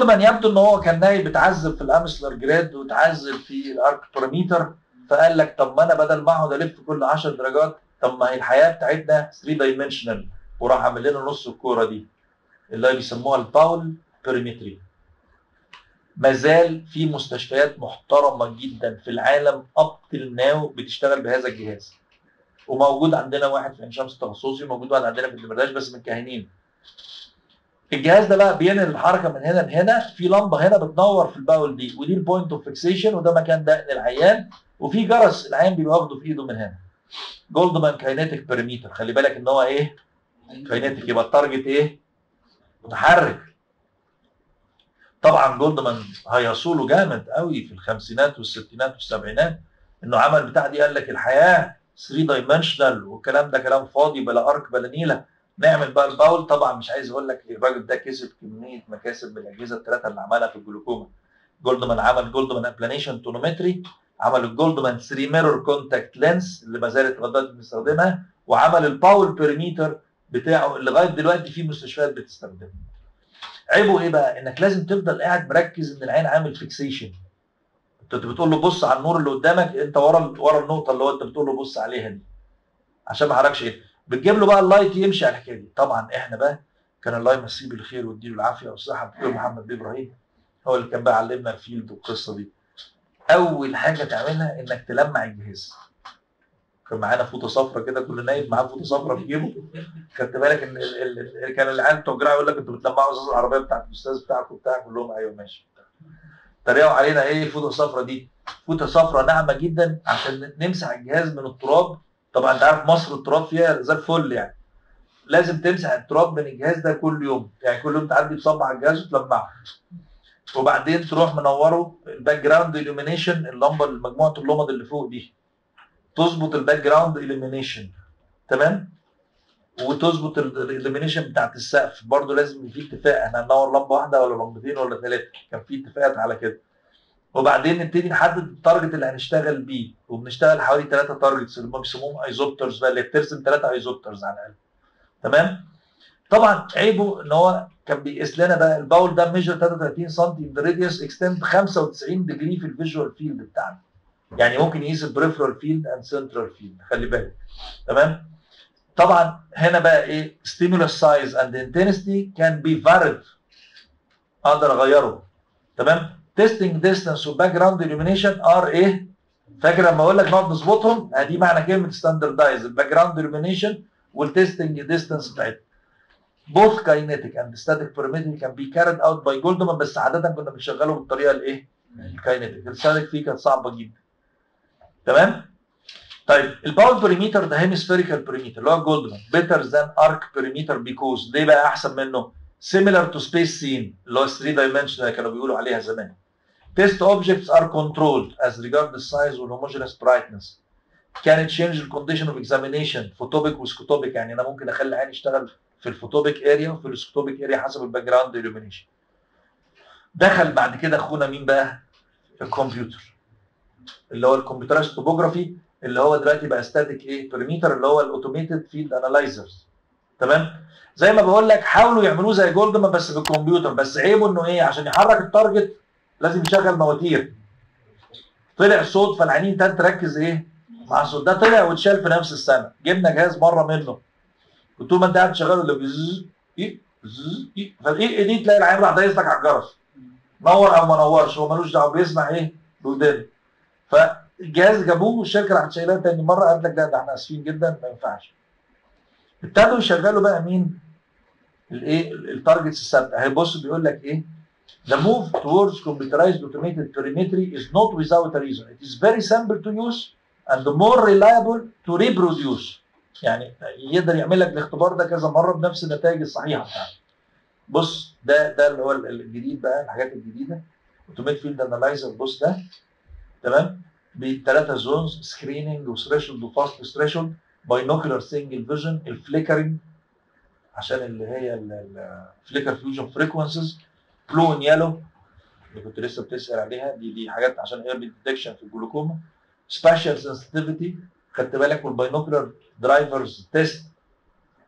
جولدمان يبدو ان هو كان نايم بيتعذب في الامسلر جراد وتعذب في الارك باراميتر فقال لك طب ما انا بدل ما اقعد الف كل 10 درجات طب ما هي الحياه بتاعتنا 3 دايمنشنال وراح عامل لنا نص الكوره دي اللي هي بيسموها الباول بيريمتري ما زال في مستشفيات محترمه جدا في العالم اب تل ناو بتشتغل بهذا الجهاز وموجود عندنا واحد في عين شمس تخصصي موجود واحد عندنا في الدمرداش بس من كاهنين الجهاز ده بقى بينقل الحركه من هنا لهنا في لمبه هنا بتنور في الباول دي ودي البوينت اوف فيكسيشن وده مكان دقن العيان وفي جرس العيان بيبقى واخده في ايده من هنا جولدمان كاينيتيك بيريميتر خلي بالك ان هو ايه كاينيتيك يبقى التارجت ايه متحرك طبعا جولدمان هيصوله جامد قوي في الخمسينات والستينات والسبعينات انه عمل بتاع دي قال لك الحياه 3 دايمنشنال والكلام ده كلام فاضي بلا ارك بلا نيله نعمل بقى الباول طبعا مش عايز اقول لك الراجل ده كسب كميه مكاسب من الاجهزه الثلاثه اللي عملها في الجلوكوما جولدمان عمل جولدمان ابلانيشن تونومتري عمل الجولدمان 3 ميرور كونتاكت لينس اللي ما زالت لغايه دلوقتي بنستخدمها وعمل الباول بيريميتر بتاعه اللي لغايه دلوقتي في مستشفيات بتستخدمه عيبه ايه بقى انك لازم تفضل قاعد مركز ان العين عامل فيكسيشن انت بتقول له بص على النور اللي قدامك انت ورا ورا النقطه اللي هو انت بتقول له بص عليها دي عشان ما حركش ايه بتجيب له بقى اللايت يمشي على الحكايه دي طبعا احنا بقى كان الله يمسيه بالخير ويديله العافيه والصحه الدكتور محمد بيه ابراهيم هو اللي كان بقى علمنا الفيلد والقصه دي اول حاجه تعملها انك تلمع الجهاز كان معانا فوطه صفرة كده كل نايم معاه فوطه صفرة في جيبه خدت بالك ان ال ال ال كان العيال بتوع الجراحه يقول لك انتوا بتلمعوا ازاز العربيه بتاعت الاستاذ بتاعك وبتاع كل لهم ايوه ماشي تريقوا علينا ايه الفوطه الصفرة دي فوطه صفرة ناعمه جدا عشان نمسح الجهاز من التراب طبعا انت عارف مصر التراب فيها زي الفل يعني لازم تمسح التراب من الجهاز ده كل يوم يعني كل يوم تعدي تصبح الجهاز وتلمعه وبعدين تروح منوره الباك جراوند illumination اللمبه مجموعه اللمض اللي فوق دي تظبط الباك جراوند illumination تمام وتظبط الاليمينيشن بتاعت السقف برضه لازم في اتفاق احنا هننور لمبه واحده ولا لمبتين ولا ثلاثه كان في اتفاقات على كده وبعدين نبتدي نحدد التارجت اللي هنشتغل بيه وبنشتغل حوالي ثلاثه تارجتس اللي هم بيسموهم ايزوبترز بقى اللي بترسم ثلاثه ايزوبترز على الاقل تمام طبعا عيبه ان هو كان بيقيس لنا بقى الباول ده ميجر 33 سم ذا راديوس اكستند 95 ديجري في الفيجوال فيلد بتاعنا يعني ممكن يقيس البريفرال فيلد اند سنترال فيلد خلي بالك تمام طبعا هنا بقى ايه stimulus size and intensity can be varied اقدر اغيره تمام testing distance و background illumination are ايه فاكر لما اقول لك نقعد نظبطهم ادي معنى كلمه standardize الباك جراوند illumination والتستنج ديستانس بتاعتها both kinetic and static perimeter can be carried out by Goldman بس عاده كنا بنشغله بالطريقه الايه؟ الكاينيتيك الستاتيك فيه كانت صعبه جدا تمام؟ طيب الباور بريميتر ده هيمسفيريكال بريميتر اللي هو جولدمان بيتر ذان ارك بريميتر بيكوز ليه بقى احسن منه؟ similar to space scene اللي هو 3 dimension اللي كانوا بيقولوا عليها زمان. Test objects are controlled as regard the size and homogeneous brightness. Can it change the condition of examination photopic وسكوتوبيك يعني انا ممكن اخلي عيني يشتغل في الفوتوبيك اريا وفي السكوتوبيك اريا حسب الباك جراوند illumination. دخل بعد كده اخونا مين بقى؟ الكمبيوتر. اللي هو الكمبيوترايز توبوجرافي اللي هو دلوقتي بقى ستاتيك ايه بريميتر اللي هو الاوتوميتد فيلد انالايزرز تمام زي ما بقول لك حاولوا يعملوه زي جولدمان بس بالكمبيوتر بس عيبه انه ايه عشان يحرك التارجت لازم يشغل مواتير طلع صوت فالعينين تاني تركز ايه مع الصوت ده طلع واتشال في نفس السنه جبنا جهاز مره منه طول ما انت قاعد تشغله اللي بيزز ايه بزز ايه فالايه دي تلاقي العين راح دايس لك على الجرس نور او ما نورش هو ملوش دعوه بيسمع ايه بودانه فالجهاز جابوه والشركه راحت شايلاه تاني مره قالت لك لا ده احنا اسفين جدا ما ينفعش ابتدوا يشغلوا بقى مين الايه التارجتس الثابته اهي بص بيقول لك ايه The move towards computerized automated perimetry is not without a reason. It is very simple to use and more reliable to reproduce. يعني يقدر يعمل لك الاختبار ده كذا مره بنفس النتائج الصحيحه بتاعته. بص ده ده اللي هو الجديد بقى الحاجات الجديده اوتوميت فيلد انالايزر بص ده تمام بثلاثه زونز سكريننج وثريشولد وفاست ثريشولد باينوكولار سنجل فيجن الفليكرنج عشان اللي هي الفليكر فيوجن فريكونسيز بلو ان يلو اللي كنت لسه بتسال عليها دي دي حاجات عشان ايرلي ديتكشن في الجلوكوما سبيشال سنسيتيفيتي خدت بالك والباينوكولار درايفرز تيست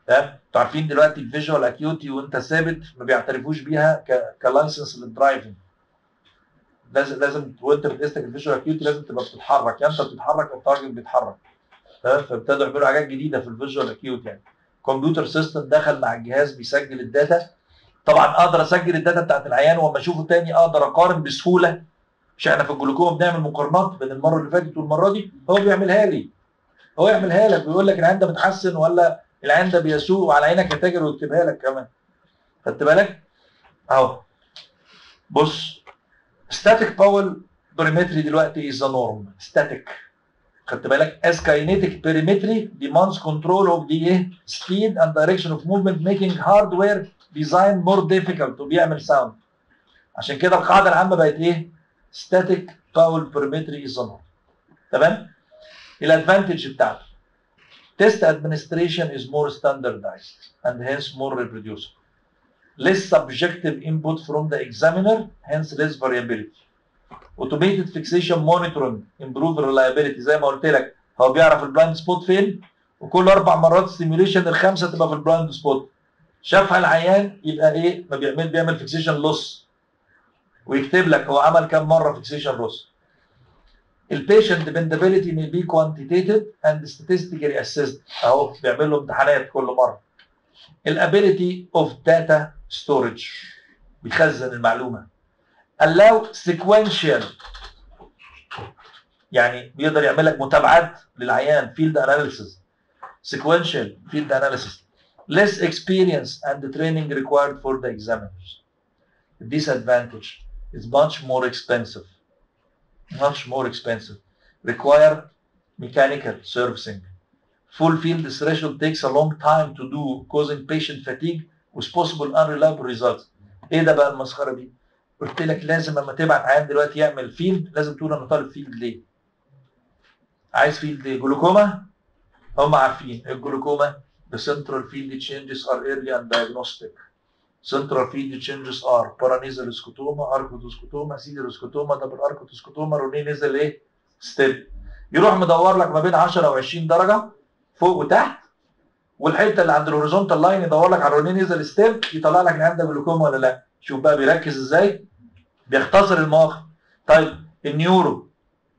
تمام انتوا عارفين دلوقتي الفيجوال اكيوتي وانت ثابت ما بيعترفوش بيها كلايسنس للدرايفنج لازم لازم وانت بتقيس لك الفيجوال اكيوتي لازم تبقى بتتحرك يا انت بتتحرك او التارجت بيتحرك تمام فابتدوا يعملوا حاجات جديده في الفيجوال اكيوتي يعني كمبيوتر سيستم دخل مع الجهاز بيسجل الداتا طبعا اقدر اسجل الداتا بتاعت العيان واما اشوفه تاني اقدر اقارن بسهوله مش احنا في الجلوكوما بنعمل مقارنات بين المره اللي فاتت والمره دي هو بيعملها لي هو يعملها لك بيقول لك العيان ده متحسن ولا العيان ده بيسوء وعلى عينك يا تاجر ويكتبها لك كمان خدت بالك؟ اهو بص ستاتيك باول بريمتري دلوقتي از ذا نورم ستاتيك خدت بالك as kinetic perimetry demands control of the ايه speed and direction of movement making hardware design more difficult وبيعمل sound عشان كده القاعده العامه بقت ايه static foul perimetry is the norm تمام الادفانتج بتاعته test administration is more standardized and hence more reproducible less subjective input from the examiner hence less variability automated fixation monitoring improve reliability زي ما قلت لك هو بيعرف البلايند سبوت فين وكل اربع مرات سيميوليشن الخمسه تبقى في البلايند سبوت شافها العيان يبقى ايه ما بيعمل بيعمل فيكسيشن لوس ويكتب لك هو عمل كام مره فيكسيشن لوس البيشنت dependability may be quantitative and statistically assessed اهو بيعمل له امتحانات كل مره الابيليتي اوف داتا ستورج بيخزن المعلومه allow sequential يعني بيقدر يعمل لك متابعات للعيان field analysis sequential field analysis less experience and training required for the examiners disadvantage is much more expensive much more expensive require mechanical servicing full field threshold takes a long time to do causing patient fatigue with possible unreliable results ايه ده بقى المسخره دي قلت لك لازم لما تبعت عيان دلوقتي يعمل فيلد لازم تقول انا طالب فيلد ليه عايز فيلد ليه جلوكوما هم عارفين الجلوكوما the central field changes are early and diagnostic central field changes are paranasal scotoma arcotoscotoma cilioscotoma double arcotoscotoma روني نزل ايه ستيب يروح مدور لك ما بين 10 و 20 درجه فوق وتحت والحته اللي عند الهوريزونتال لاين يدور لك على روني نزل ستيب يطلع لك ان عندك جلوكوما ولا لا شوف بقى بيركز ازاي بيختصر المواقف طيب النيورو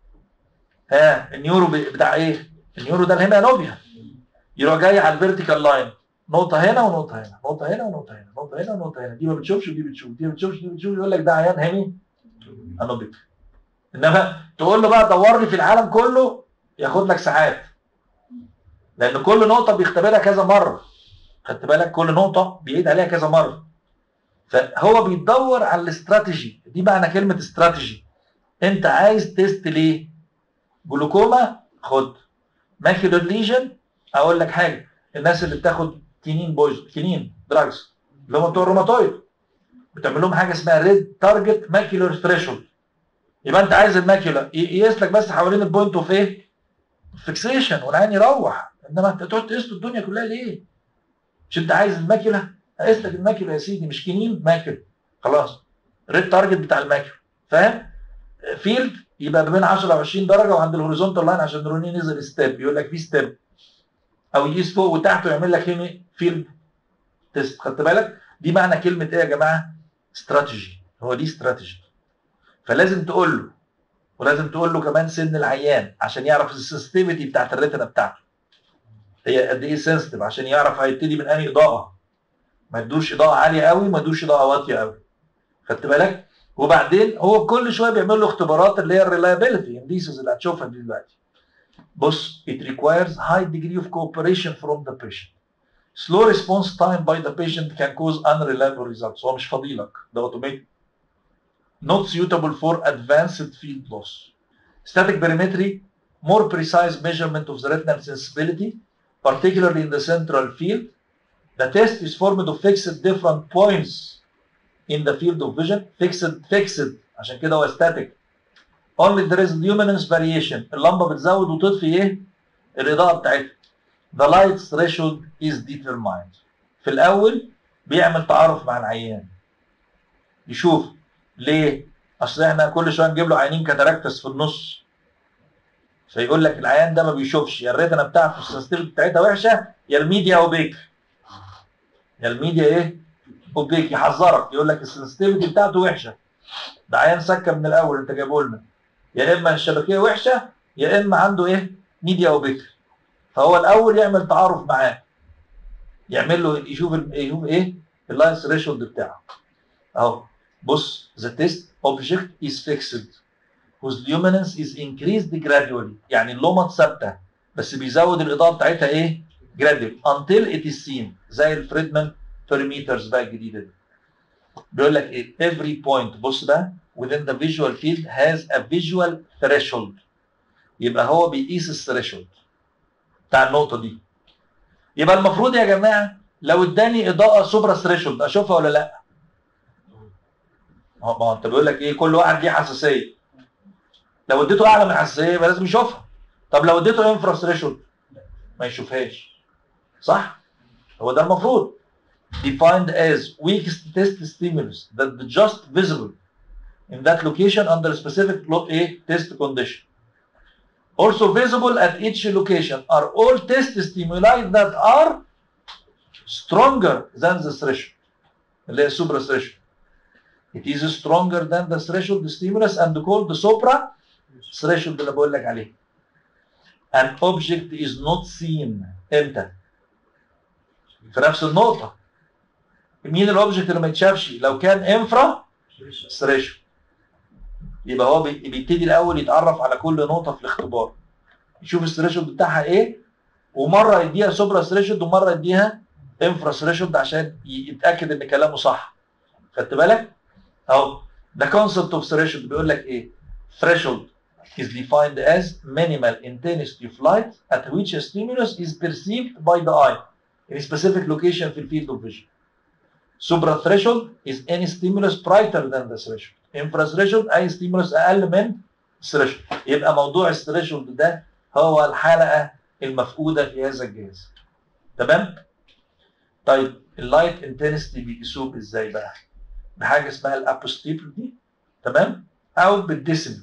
ها النيورو بتاع ايه النيورو ده الهيمانوبيا يروح جاي على الفيرتيكال لاين نقطة هنا ونقطة هنا، نقطة هنا ونقطة هنا، نقطة هنا ونقطة هنا، دي ما بتشوفش ودي بتشوف، دي ما بتشوفش ودي بتشوف يقول لك ده عيان هيمي انوبيك. انما تقول له بقى دور لي في العالم كله ياخد لك ساعات. لأن كل نقطة بيختبرها كذا مرة. خدت بالك كل نقطة بيعيد عليها كذا مرة. فهو بيدور على الاستراتيجي، دي معنى كلمة استراتيجي. أنت عايز تيست ليه؟ جلوكوما خد. ماكيولر ليجن أقول لك حاجة، الناس اللي بتاخد كينين بويز كينين دراجز اللي هم بتوع الروماتويد بتعمل لهم حاجه اسمها ريد تارجت ماكيولر ثريشولد يبقى انت عايز الماكيولا يقيس لك بس حوالين البوينت اوف ايه؟ فيكسيشن والعين يروح انما انت تقعد تقيس له الدنيا كلها ليه؟ مش انت عايز الماكيولا؟ هقيس لك الماكيولا يا سيدي مش كينين ماكيولا خلاص ريد تارجت بتاع الماكيولا فاهم؟ فيلد يبقى ما بين 10 و 20 درجه وعند الهوريزونتال لاين عشان روني نزل ستيب يقول لك في ستيب او يقيس فوق وتحت ويعمل لك هنا فيلد تيست خدت بالك دي معنى كلمه ايه يا جماعه استراتيجي هو دي استراتيجي فلازم تقول له ولازم تقول له كمان سن العيان عشان يعرف السنسيتيفيتي بتاعت الريتنا بتاعته هي قد ايه سنسيتيف عشان يعرف هيبتدي من انهي اضاءه ما يدوش اضاءه عاليه قوي ما يدوش اضاءه واطيه قوي خدت بالك وبعدين هو كل شويه بيعمل له اختبارات اللي هي الريلايبيلتي انديسز اللي هتشوفها دي دلوقتي بص it requires high degree of cooperation from the patient slow response time by the patient can cause unreliable results هو مش فضيلك ده اوتوماتيك not suitable for advanced field loss static perimetry more precise measurement of the retinal sensibility particularly in the central field the test is formed of fixed different points in the field of vision fixed fixed عشان كده هو static only there is luminance variation اللمبه بتزود وتطفي ايه الاضاءه بتاعتها the light threshold is determined في الاول بيعمل تعارف مع العيان يشوف ليه اصل احنا كل شويه نجيب له عينين كاتاراكتس في النص فيقول لك العيان ده ما بيشوفش يا الريتنا بتاعته السنسيتيفيتي بتاعتها وحشه يا الميديا اوبيك يعني الميديا ايه اوبيك يحذرك يقول لك السنسيتيفيتي بتاعته وحشه ده عيان سكه من الاول انت جايبه لنا يا اما الشبكيه وحشه يا اما عنده ايه ميديا اوبيك فهو الاول يعمل تعارف معاه يعمل له يشوف ال- يشوف ايه اللاين ثريشولد بتاعه اهو بص the test object is fixed whose luminance is increased gradually يعني اللومة ثابتة بس بيزود الإضاءة بتاعتها إيه؟ gradually until it is seen زي الفريدمان perimeters بقى الجديدة دي بيقول لك إيه؟ every point بص بقى within the visual field has a visual threshold يبقى هو بيقيس الثريشولد بتاع النقطة دي يبقى المفروض يا جماعة لو اداني إضاءة سوبرا ثريشولد أشوفها ولا لأ؟ ما هو ما هو انت بيقول لك ايه كل واحد ليه حساسيه لو اديته اعلى من الحساسيه يبقى لازم يشوفها طب لو اديته انفرا ثريشولد ما يشوفهاش صح هو ده المفروض defined as weakest test stimulus that is just visible in that location under specific lo- ايه test condition also visible at each location are all test stimuli that are stronger than the threshold اللي هي supra threshold It is stronger than the threshold stimulus and called the supra threshold اللي بقول لك عليه. An object is not seen امتى؟ في نفس النقطة. مين الاوبجكت اللي ما يتشافش؟ لو كان انفرا threshold. يبقى هو بي- بيبتدي الاول يتعرف على كل نقطة في الاختبار. يشوف الثريشولد بتاعها ايه ومرة يديها سوبرا threshold ومرة يديها انفرا threshold عشان يتأكد ان كلامه صح. خدت بالك؟ اهو the concept of threshold بيقول لك ايه threshold is defined as minimal intensity of light at which a stimulus is perceived by the eye in a specific location في field of vision supra threshold is any stimulus brighter than the threshold infra threshold اي stimulus اقل من threshold يبقى موضوع الثريشولد ده هو الحلقه المفقوده في هذا الجهاز تمام طيب اللايت انتنستي بيقيسوه ازاي بقى بحاجه اسمها الابوستيبل دي تمام او بالديسيبل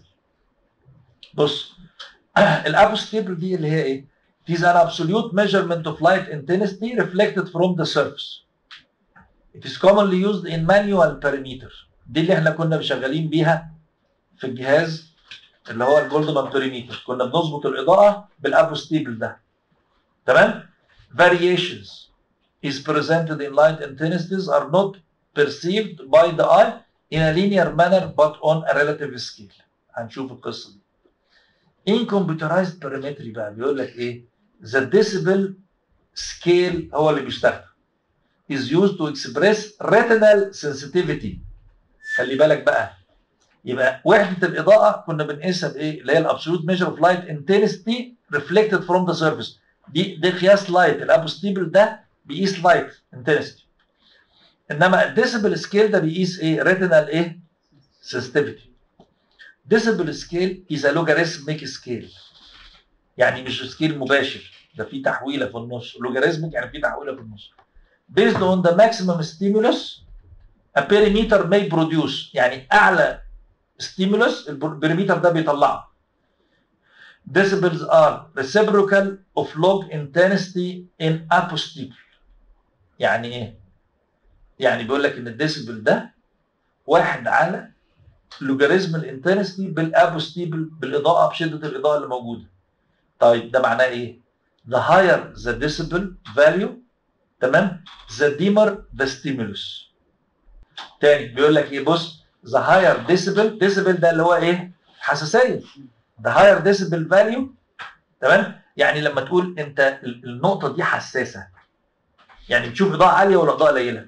بص الابوستيبل دي اللي هي ايه It is an absolute measurement of light intensity reflected from the surface. It is commonly used in manual perimeter. دي اللي احنا كنا شغالين بيها في الجهاز اللي هو الجولدمان بيريميتر كنا بنظبط الاضاءه بالابوستيبل ده تمام variations is presented in light intensities are not perceived by the eye in a linear manner but on a relative scale هنشوف القصه دي in computerized perimetry بقى بيقول لك ايه the decibel scale هو اللي بيستخدم is used to express retinal sensitivity خلي بالك بقى يبقى وحده الاضاءه كنا بنقيسها بايه اللي هي الابسولوت ميجر اوف لايت انتنسيتي ريفلكتد فروم ذا سيرفيس دي دي قياس لايت الابوستيبل ده بيقيس لايت انتنسيتي انما الديسيبل سكيل ده بيقيس ايه ريتينال ايه سنسيتيفيتي ديسيبل سكيل از لوجاريثميك سكيل يعني مش سكيل مباشر ده في تحويله في النص لوجاريثميك يعني في تحويله في النص based on the maximum stimulus a perimeter may produce يعني اعلى ستيمولس البريميتر ده بيطلعه decibels are reciprocal of log intensity in apostable يعني ايه يعني بيقول لك ان الديسيبل ده واحد على لوجاريزم الانتنستي بالابوستيبل بالاضاءه بشده الاضاءه اللي موجوده طيب ده معناه ايه the higher the decibel value تمام the dimmer the stimulus تاني بيقول لك ايه بص the higher decibel decibel ده اللي هو ايه حساسيه the higher decibel value تمام يعني لما تقول انت ال- النقطه دي حساسه يعني بتشوف اضاءه عاليه ولا اضاءه قليله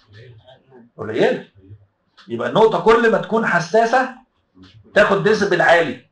قليله يبقى النقطه كل ما تكون حساسه تاخد ديسبل عالي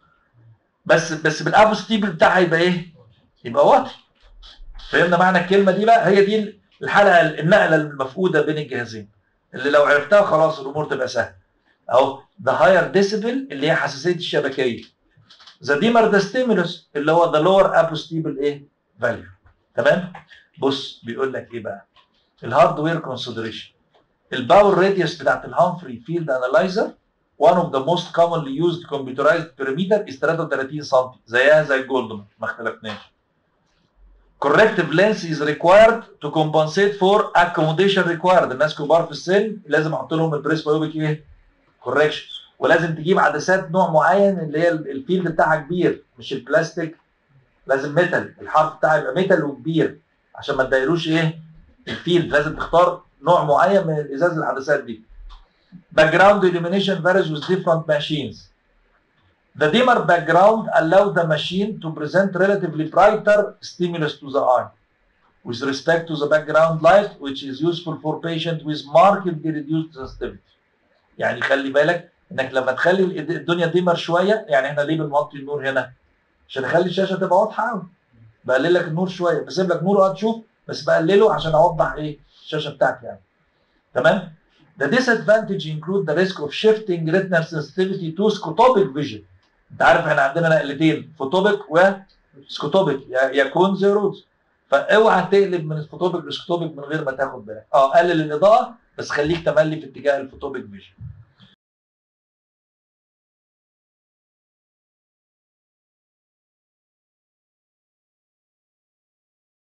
بس بس بالابوستيبل بتاعها يبقى ايه يبقى واطي فهمنا معنى الكلمه دي بقى هي دي الحلقه النقله المفقوده بين الجهازين اللي لو عرفتها خلاص الامور تبقى سهله اهو ذا هاير ديسيبل اللي هي حساسيه الشبكيه ذا ديمر ذا ستيمولس اللي هو ذا لور ابوستيبل ايه فاليو تمام بص بيقول لك ايه بقى الهاردوير كونسيدريشن الباور راديوس بتاعت الهامفري فيلد انالايزر one of the most commonly used computerized perimeter is 33 سم زيها زي الجولدمان ما اختلفناش corrective lens is required to compensate for accommodation required الناس كبار في السن لازم احط لهم البريسبيوبيك ايه كوركشن ولازم تجيب عدسات نوع معين اللي هي الفيلد بتاعها كبير مش البلاستيك لازم ميتال الحرف بتاعها يبقى ميتال وكبير عشان ما تضايقلوش ايه الفيلد لازم تختار نوع معين من الازاز العدسات دي background illumination varies with different machines The dimmer background allows the machine to present relatively brighter stimulus to the eye with respect to the background light which is useful for patients with markedly reduced sensitivity. يعني خلي بالك انك لما تخلي الدنيا ديمر شويه يعني احنا ليه بنوطي النور هنا؟ عشان اخلي الشاشه تبقى واضحه قوي. بقلل لك النور شويه بسيب لك نور اه تشوف بس بقلله عشان اوضح ايه الشاشه بتاعتي يعني. تمام؟ The disadvantage include the risk of shifting retinal sensitivity to scotopic vision. انت عارف احنا عندنا نقلتين فوتوبيك وسكوتوبيك يا كونز يا روز فاوعى تقلب من الفوتوبيك لسكوتوبيك من غير ما تاخد بالك اه قلل الاضاءه بس خليك تملي في اتجاه الفوتوبيك فيجن